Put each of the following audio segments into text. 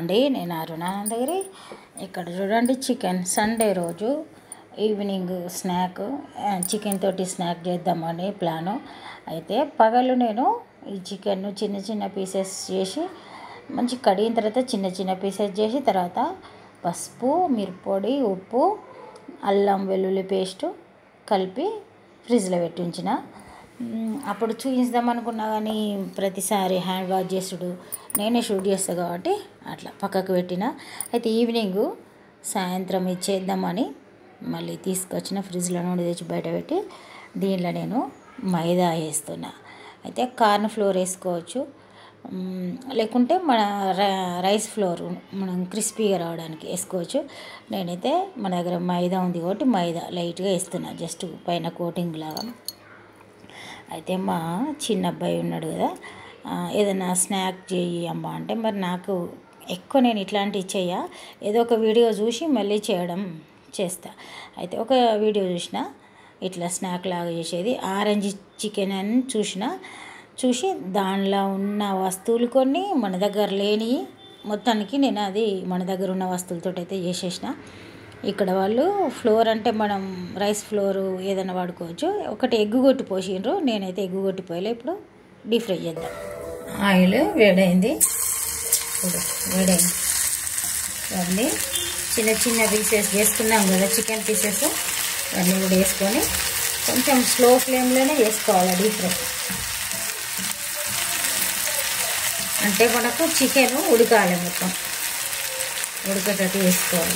అండి నేను అరుణానందగిరి ఇక్కడ చూడండి చికెన్ సండే రోజు ఈవినింగ్ స్నాక్ చికెన్ తోటి స్నాక్ చేద్దామని ప్లాను అయితే పగలు నేను ఈ చికెన్ చిన్న చిన్న పీసెస్ చేసి మంచి కడిగిన తర్వాత చిన్న చిన్న పీసెస్ చేసి తర్వాత పసుపు మిరప్పొడి ఉప్పు అల్లం వెల్లుల్లి పేస్టు కలిపి ఫ్రిడ్జ్లో పెట్టి ఉంచిన మ్, అప్పుడు చూపిద్దాం అనుకున్నా కానీ ప్రతిసారి హ్యాండ్ వాష్ చేసుడు నేనే షూట్ చేస్తా కాబట్టి అట్లా పక్కకు పెట్టిన అయితే ఈవినింగ్ సాయంత్రం ఇచ్చేద్దామని మళ్ళీ తీసుకొచ్చిన ఫ్రిడ్జ్లో నుండి తెచ్చి బయట పెట్టి దీనిలో నేను మైదా వేస్తున్నా అయితే కార్న్ ఫ్లోర్ వేసుకోవచ్చు మ్, లేకుంటే మన ర- రైస్ ఫ్లోర్ మనం క్రిస్పీగా రావడానికి వేసుకోవచ్చు నేనైతే మన దగ్గర మైదా ఉంది కాబట్టి మైదా లైట్గా వేస్తున్నా జస్ట్ పైన కోటింగ్ లాగా అయితే మా చిన్న అబ్బాయి ఉన్నాడు కదా ఆ, ఏదైనా స్నాక్ చేయి అమ్మ అంటే మరి నాకు ఎక్కువ నేను ఇట్లాంటివి చెయ్య ఏదో ఒక వీడియో చూసి మళ్ళీ చేయడం చేస్తా అయితే ఒక వీడియో చూసిన ఇట్లా స్నాక్ లాగా చేసేది ఆరెంజ్ చికెన్ అని చూసిన చూసి దానిలో ఉన్న వస్తువులు కొన్ని మన దగ్గర లేని మొత్తానికి నేను అది మన దగ్గర ఉన్న వస్తువులతో అయితే చేసేసిన ఇక్కడ వాళ్ళు ఫ్లోర్ అంటే మనం రైస్ ఫ్లోర్ ఏదైనా వాడుకోవచ్చు ఒకటి ఎగ్గు కొట్టి పోసిండ్రు నేనైతే ఎగ్గు కొట్టి పోయలే ఇప్పుడు డీప్ ఫ్రై చేద్దాం ఆయిల్ వేడైంది ఇప్పుడు వేడైంది ఇవన్నీ చిన్న చిన్న పీసెస్ చేసుకున్నాం కదా చికెన్ పీసెస్ ఇవన్నీ కూడా వేసుకొని కొంచెం స్లో ఫ్లేమ్లోనే చేసుకోవాలి డీప్ ఫ్రై అంటే మనకు చికెన్ ఉడకాలి మొత్తం ఉడకేటట్టు వేసుకోవాలి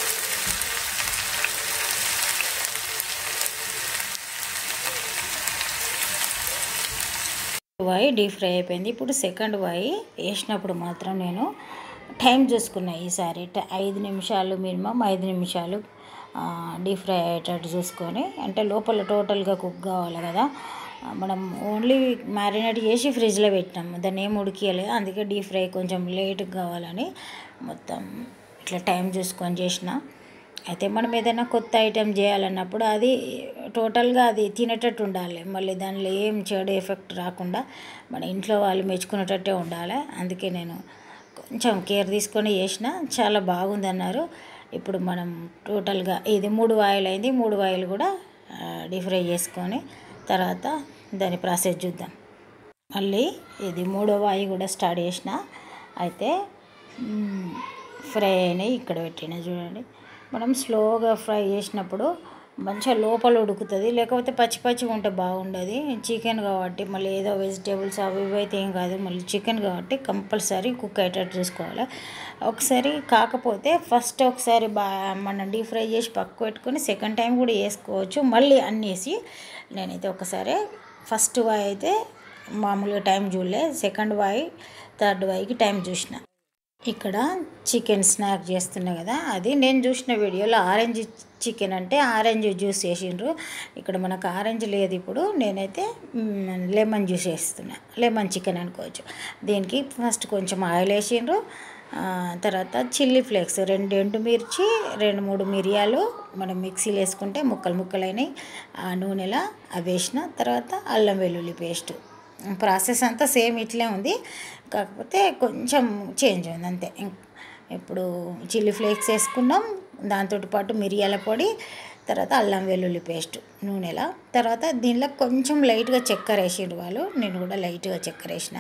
వాయి డీప్ ఫ్రై అయిపోయింది ఇప్పుడు సెకండ్ వాయి వేసినప్పుడు మాత్రం నేను టైం చూసుకున్నా ఈసారి ట- ఐదు నిమిషాలు మినిమం ఐదు నిమిషాలు డీప్ ఫ్రై అయ్యేటట్టు చూసుకొని అంటే లోపల టోటల్గా కుక్ కావాలి కదా ఆ, మనం ఓన్లీ మ్యారినేట్ చేసి ఫ్రిడ్జ్లో పెట్టినాం దాన్ని ఏం ఉడికియలేదు అందుకే డీప్ ఫ్రై కొంచెం లేట్గా కావాలని మొత్తం ఇట్లా టైం చూసుకొని చేసిన అయితే మనం ఏదైనా కొత్త ఐటెం చేయాలన్నప్పుడు అది టోటల్గా అది తినేటట్టు ఉండాలి మళ్ళీ దానిలో ఏం చెడు ఎఫెక్ట్ రాకుండా మన ఇంట్లో వాళ్ళు మెచ్చుకునేటట్టే ఉండాలి అందుకే నేను కొంచెం కేర్ తీసుకొని చేసిన చాలా బాగుంది అన్నారు ఇప్పుడు మనం టోటల్గా ఇది మూడు వాయిల్ అయింది మూడు వాయిల్ కూడా డీప్ ఫ్రై చేసుకొని తర్వాత దాని ప్రాసెస్ చూద్దాం మళ్ళీ ఇది మూడో వాయి కూడా స్టార్ట్ చేసిన అయితే మ్, ఫ్రై అయినాయి ఇక్కడ పెట్టిన చూడండి మనం స్లోగా ఫ్రై చేసినప్పుడు మంచిగా లోపల ఉడుకుతుంది లేకపోతే పచ్చి పచ్చిగా ఉంటే బాగుండదు చికెన్ కాబట్టి మళ్ళీ ఏదో వెజిటేబుల్స్ అవి ఇవి అయితే ఏం కాదు మళ్ళీ చికెన్ కాబట్టి కంపల్సరీ కుక్ అయ్యేటట్టు చూసుకోవాలి ఒకసారి కాకపోతే ఫస్ట్ ఒకసారి బా మనం డీప్ ఫ్రై చేసి పక్కకు పెట్టుకొని సెకండ్ టైం కూడా వేసుకోవచ్చు మళ్ళీ అన్నీ వేసి నేనైతే ఒకసారి ఫస్ట్ వాయి అయితే మామూలుగా టైం చూడలే సెకండ్ వాయి థర్డ్ వాయికి టైం చూసిన ఇక్కడ చికెన్ స్నాక్ చేస్తున్నా కదా అది నేను చూసిన వీడియోలో ఆరెంజ్ చికెన్ అంటే ఆరెంజ్ జ్యూస్ వేసిండ్రు ఇక్కడ మనకు ఆరెంజ్ లేదు ఇప్పుడు నేనైతే మ్, లెమన్ జ్యూస్ వేస్తున్నా లెమన్ చికెన్ అనుకోవచ్చు దీనికి ఫస్ట్ కొంచెం ఆయిల్ వేసిండ్రు ఆ, తర్వాత చిల్లీ ఫ్లేక్స్ రెండు ఎండుమిర్చి రెండు మూడు మిరియాలు మనం మిక్సీలో వేసుకుంటే ముక్కలు ముక్కలైనవి ఆ నూనెలో అవి వేసిన తర్వాత అల్లం వెల్లుల్లి పేస్ట్ ప్రాసెస్ అంతా సేమ్ ఇట్లే ఉంది కాకపోతే కొంచెం చేంజ్ ఉంది అంతే ఇం- ఇప్పుడు చిల్లీ ఫ్లేక్స్ వేసుకున్నాం దాంతో పాటు మిరియాల పొడి తర్వాత అల్లం వెల్లుల్లి పేస్ట్ నూనెలా తర్వాత దీనిలో కొంచెం లైట్గా చక్కెర వేసిండ్రు వాళ్ళు నేను కూడా లైట్గా చక్కెర వేసిన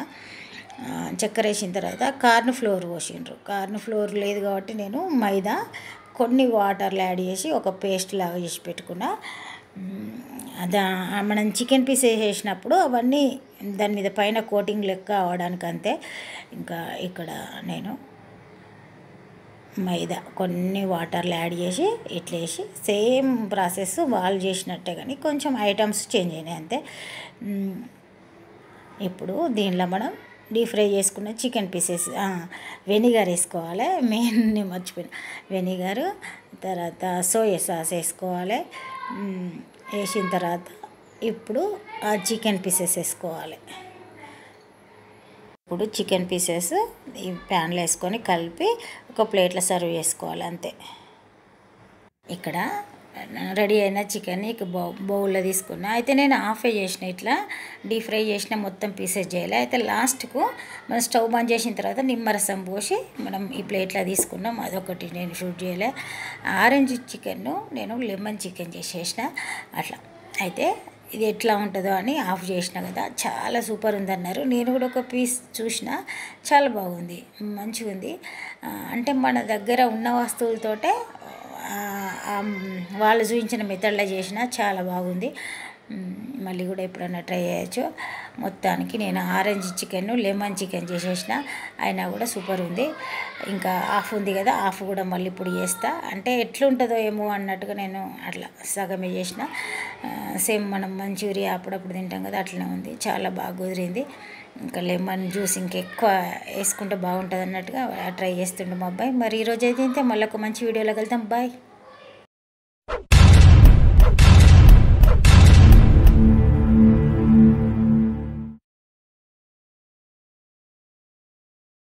ఆ, చక్కెర వేసిన తర్వాత కార్న్ ఫ్లోర్ పోసిండ్రు కార్న్ ఫ్లోర్ లేదు కాబట్టి నేను మైదా కొన్ని వాటర్లు యాడ్ చేసి ఒక పేస్ట్ లాగా చేసి పెట్టుకున్నా మ్, అదా మనం చికెన్ పీస్ వేసేసినప్పుడు అవన్నీ దాని మీద పైన కోటింగ్ లెక్క అవడానికి అంతే ఇంకా ఇక్కడ నేను మైదా కొన్ని వాటర్లు యాడ్ చేసి ఇట్లా వేసి సేమ్ ప్రాసెస్ వాళ్ళు చేసినట్టే కానీ కొంచెం ఐటమ్స్ చేంజ్ అయినాయి అంతే మ్, ఇప్పుడు దీనిలో మనం డీప్ ఫ్రై చేసుకున్న చికెన్ పీసెస్ వెనిగర్ వేసుకోవాలి మెయిన్ నేను మర్చిపోయిన వెనిగర్ తర్వాత సోయా సాస్ వేసుకోవాలి మ్, వేసిన తర్వాత ఇప్పుడు ఆ చికెన్ పీసెస్ వేసుకోవాలి ఇప్పుడు చికెన్ పీసెస్ ఈ ప్యాన్లో వేసుకొని కలిపి ఒక ప్లేట్లో సర్వ్ చేసుకోవాలి అంతే ఇక్కడ రెడీ అయిన చికెన్ ఇక బౌ బౌల్లో తీసుకున్నా అయితే నేను హాఫే చేసిన ఇట్లా డీప్ ఫ్రై చేసిన మొత్తం పీసెస్ చేయాలి అయితే లాస్ట్కు మనం స్టవ్ బంద్ చేసిన తర్వాత నిమ్మరసం పోసి మనం ఈ ప్లేట్లో తీసుకున్నాం అదొకటి నేను షూట్ చేయలే ఆరెంజ్ చికెన్ నేను లెమన్ చికెన్ చేసేసిన అట్లా అయితే ఇది ఎట్లా ఉంటుందో అని ఆఫ్ చేసిన కదా చాలా సూపర్ ఉందన్నారు నేను కూడా ఒక పీస్ చూసిన చాలా బాగుంది మంచిగా ఉంది ఆ, అంటే మన దగ్గర ఉన్న వస్తువులతోటే ఆ, ఆ, వాళ్ళు చూపించిన మెథడ్లో చేసిన చాలా బాగుంది మ్, మళ్ళీ కూడా ఎప్పుడైనా ట్రై చేయొచ్చు మొత్తానికి నేను ఆరెంజ్ చికెన్ లెమన్ చికెన్ చేసేసిన అయినా కూడా సూపర్ ఉంది ఇంకా ఆఫ్ ఉంది కదా ఆఫ్ కూడా మళ్ళీ ఇప్పుడు చేస్తా అంటే ఎట్లుంటుందో ఏమో అన్నట్టుగా నేను అట్లా సగమే చేసిన ఆ, సేమ్ మనం మంచూరియా అప్పుడప్పుడు తింటాం కదా అట్లనే ఉంది చాలా బాగా కుదిరింది ఇంకా లెమన్ జ్యూస్ ఇంకెక్కువ వేసుకుంటే బాగుంటుంది అన్నట్టుగా ట్రై చేస్తుండే మా అబ్బాయి మరి ఈరోజు అయితే ఇంతే మళ్ళీ ఒక మంచి వీడియోలోకి వెళ్తాం బాయ్